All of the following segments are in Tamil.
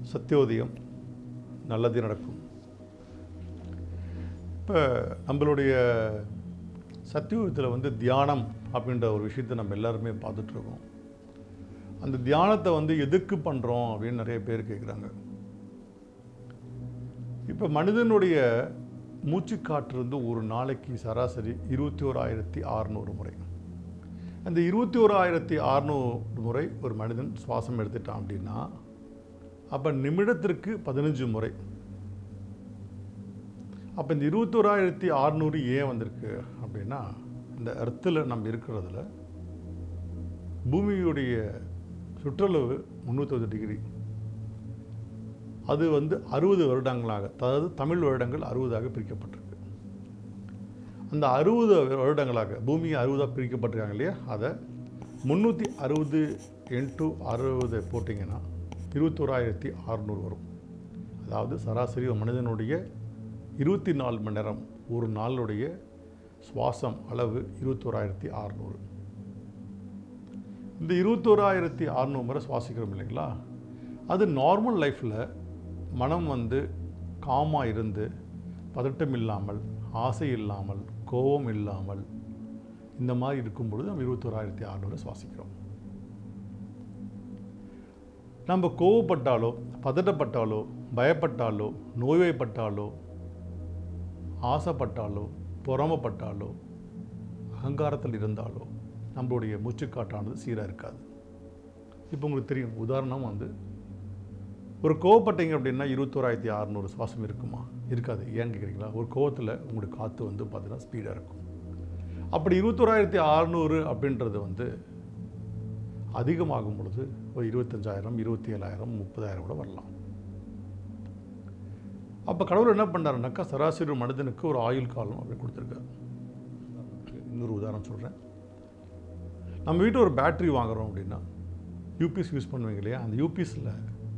சத்தியோதயம் நல்லதே நடக்கும் இப்போ நம்மளுடைய சத்தியோதயத்தில் வந்து தியானம் அப்படின்ற ஒரு விஷயத்தை நம்ம எல்லாருமே பார்த்துட்ருக்கோம் அந்த தியானத்தை வந்து எதுக்கு பண்ணுறோம் அப்படின்னு நிறைய பேர் கேட்குறாங்க இப்போ மனிதனுடைய மூச்சுக்காற்று வந்து ஒரு நாளைக்கு சராசரி இருபத்தி ஓராயிரத்தி அறநூறு முறை அந்த இருபத்தி ஓராயிரத்தி அறநூறு முறை ஒரு மனிதன் சுவாசம் எடுத்துட்டான் அப்படின்னா அப்போ நிமிடத்திற்கு பதினஞ்சு முறை அப்போ இந்த இருபத்தோராயிரத்தி அறநூறு ஏன் வந்திருக்கு அப்படின்னா இந்த எர்த்தில் நம்ம இருக்கிறதுல பூமியுடைய சுற்றளவு முந்நூற்றொரு டிகிரி அது வந்து அறுபது வருடங்களாக அதாவது தமிழ் வருடங்கள் அறுபதாக பிரிக்கப்பட்டிருக்கு அந்த அறுபது வருடங்களாக பூமி அறுபதாக பிரிக்கப்பட்டிருக்காங்க இல்லையா அதை முந்நூற்றி அறுபது இன்ட்டு அறுபது போட்டிங்கன்னா இருபத்தோராயிரத்தி அறநூறு வரும் அதாவது சராசரி ஒரு மனிதனுடைய இருபத்தி நாலு மணி நேரம் ஒரு நாளுடைய சுவாசம் அளவு இருபத்தோராயிரத்தி அறநூறு இந்த இருபத்தோராயிரத்தி அறநூறு முறை சுவாசிக்கிறோம் இல்லைங்களா அது நார்மல் லைஃப்பில் மனம் வந்து காமாக இருந்து பதட்டம் இல்லாமல் ஆசை இல்லாமல் கோபம் இல்லாமல் இந்த மாதிரி இருக்கும் பொழுது நம்ம இருபத்தோராயிரத்தி அறநூறு சுவாசிக்கிறோம் நம்ம கோவப்பட்டாலோ பதட்டப்பட்டாலோ பயப்பட்டாலோ நோய்வாய்ப்பட்டாலோ ஆசைப்பட்டாலோ பொறாமப்பட்டாலோ அகங்காரத்தில் இருந்தாலோ நம்மளுடைய மூச்சுக்காட்டானது சீராக இருக்காது இப்போ உங்களுக்கு தெரியும் உதாரணம் வந்து ஒரு கோவப்பட்டீங்க அப்படின்னா இருபத்தோராயிரத்தி அறநூறு சுவாசம் இருக்குமா இருக்காது ஏன்னு கேட்குறீங்களா ஒரு கோவத்தில் உங்களுக்கு காற்று வந்து பார்த்தீங்கன்னா ஸ்பீடாக இருக்கும் அப்படி இருபத்தோராயிரத்தி அறநூறு அப்படின்றது வந்து அதிகமாகும் பொழுது ஒரு இருபத்தஞ்சாயிரம் இருபத்தி ஏழாயிரம் முப்பதாயிரம் கூட வரலாம் அப்போ கடவுள் என்ன பண்ணாருனாக்கா சராசரி ஒரு மனிதனுக்கு ஒரு ஆயுள் காலம் அப்படி கொடுத்துருக்காரு இன்னொரு உதாரணம் சொல்கிறேன் நம்ம வீட்டில் ஒரு பேட்டரி வாங்குறோம் அப்படின்னா யூபிஎஸ் யூஸ் பண்ணுவீங்க இல்லையா அந்த யூபிஎஸில்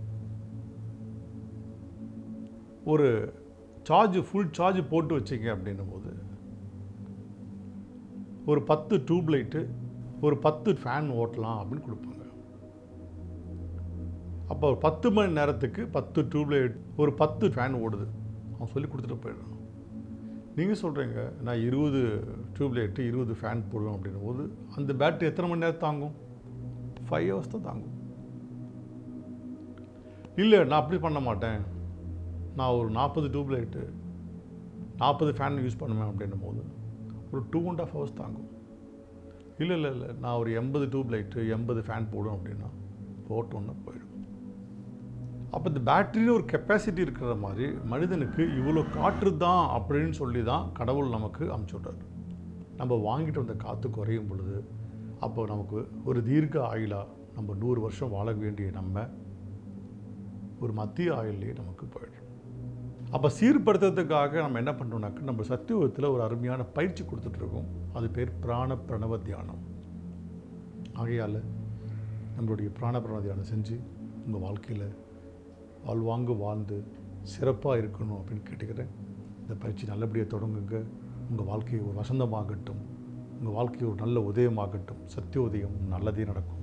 ஒரு சார்ஜ் ஃபுல் சார்ஜ் போட்டு வச்சிங்க அப்படின்னும் போது ஒரு பத்து டியூப் லைட்டு ஒரு பத்து ஃபேன் ஓட்டலாம் அப்படின்னு கொடுப்பாங்க அப்போ ஒரு பத்து மணி நேரத்துக்கு பத்து டியூப் லைட் ஒரு பத்து ஃபேன் ஓடுது அவன் சொல்லி கொடுத்துட்டு போயிடுறான் நீங்கள் சொல்கிறீங்க நான் இருபது டியூப் லைட்டு இருபது ஃபேன் போடுவேன் அப்படின்னும் போது அந்த பேட்டரி எத்தனை மணி நேரம் தாங்கும் ஃபைவ் ஹவர்ஸ் தான் தாங்கும் இல்லை நான் அப்படி பண்ண மாட்டேன் நான் ஒரு நாற்பது டியூப் லைட்டு நாற்பது ஃபேன் யூஸ் பண்ணுவேன் அப்படின்னும் போது ஒரு டூ அண்ட் ஆஃப் ஹவர்ஸ் தாங்கும் இல்லை இல்லை இல்லை நான் ஒரு எண்பது டியூப் லைட்டு எண்பது ஃபேன் போடும் அப்படின்னா போட்டோன்னு போயிடும் அப்போ இந்த பேட்டரியில் ஒரு கெப்பாசிட்டி இருக்கிற மாதிரி மனிதனுக்கு இவ்வளோ காற்று தான் அப்படின்னு சொல்லி தான் கடவுள் நமக்கு அமுச்சுட்றாரு நம்ம வாங்கிட்டு வந்த காற்று குறையும் பொழுது அப்போ நமக்கு ஒரு தீர்க்க ஆயுளாக நம்ம நூறு வருஷம் வாழ வேண்டிய நம்ம ஒரு மத்திய ஆயுள்லேயே நமக்கு போயிடும் அப்போ சீர்படுத்துறதுக்காக நம்ம என்ன பண்ணுறோம்னாக்க நம்ம சத்தியுகத்தில் ஒரு அருமையான பயிற்சி கொடுத்துட்ருக்கோம் அது பேர் பிராண பிரணவ தியானம் ஆகையால் நம்மளுடைய பிராண பிரணவ தியானம் செஞ்சு உங்கள் வாழ்க்கையில் வாழ்வாங்கு வாழ்ந்து சிறப்பாக இருக்கணும் அப்படின்னு கேட்டுக்கிறேன் இந்த பயிற்சி நல்லபடியாக தொடங்குங்க உங்கள் வாழ்க்கை ஒரு வசந்தமாகட்டும் உங்கள் வாழ்க்கை ஒரு நல்ல உதயமாகட்டும் சத்தியோதயம் நல்லதே நடக்கும்